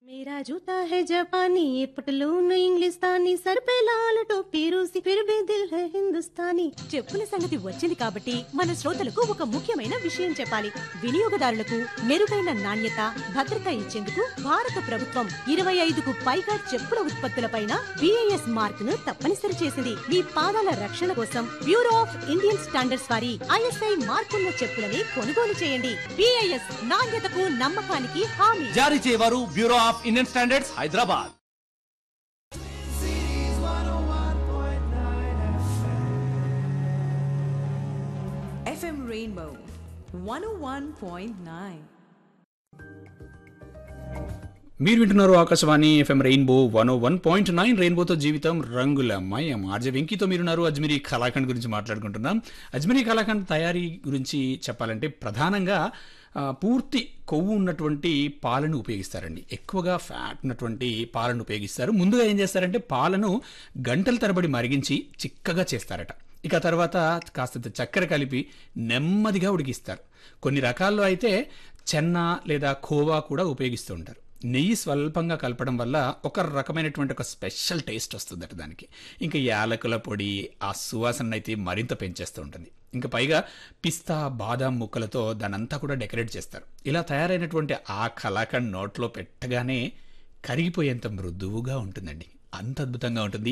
मेरा जूता है जापानी ये पटलून इंग्लिस्तानी सर पे लाल टोपी रूसी फिर भी दिल है हिंदुस्तानी చెప్పుల సంగతి వచ్చింది కాబట్టి మన శ్రోతలకు ఒక ముఖ్యమైన విషయం చెప్పాలి వినియోగదారులకు మెరుగైన నాణ్యత భద్రత ఇచ్చేందుకు భారత ప్రభుత్వం ఇరవై ఐదుకు పైగా చెప్పుల ఉత్పత్తులపైన బిఐఎస్ మార్క్ ను తప్పనిసరి చేసింది మీ పాదాల రక్షణ కోసం బ్యూరో ఆఫ్ ఇండియన్ స్టాండర్డ్స్ వారి ఐఎస్ఐ మార్కున్న చెప్పులని కొనుగోలు చేయండి బిఐఎస్ నాణ్యతకు నమ్మకానికి హామీ జారీ చేయవారు bureau of Indian standards Hyderabad FM Rainbow 101.9. మీరు వింటున్నారు Akashvani FM rainbow one one point nine రెయిన్బోతో జీవితం రంగుల మయం ఆర్జే వెంకీతో మీరున్నారు అజ్మీరీ కళాఖండ్ గురించి మాట్లాడుకుంటున్నాం అజ్మీరీ కళాఖండ్ తయారీ గురించి చెప్పాలంటే ప్రధానంగా ఆ, పూర్తి కొవ్వు ఉన్నటువంటి పాలను ఉపయోగిస్తారండి ఎక్కువగా ఫ్యాట్ ఉన్నటువంటి పాలను ఉపయోగిస్తారు ముందుగా ఏం చేస్తారంటే పాలను గంటల తరబడి మరిగించి చిక్కగా చేస్తారట ఇక తర్వాత కాస్తంత చక్కెర కలిపి నెమ్మదిగా ఉడికిస్తారు కొన్ని రకాల్లో అయితే చెన్న లేదా ఖోవా కూడా ఉపయోగిస్తూ ఉంటారు నెయ్యి స్వల్పంగా కలపడం వల్ల ఒక రకమైనటువంటి ఒక స్పెషల్ టేస్ట్ వస్తుందట దానికి ఇంకా యాలకుల పొడి ఆ సువాసన అయితే మరింత పెంచేస్తూ ఉంటుంది ఇంకా పైగా పిస్తా బాదాం ముక్కలతో దానంతా కూడా డెకరేట్ చేస్తారు ఇలా తయారైనటువంటి ఆ కలాకండ్ నోట్లో పెట్టగానే కరిగిపోయేంత మృదువుగా ఉంటుందండి అంత అద్భుతంగా ఉంటుంది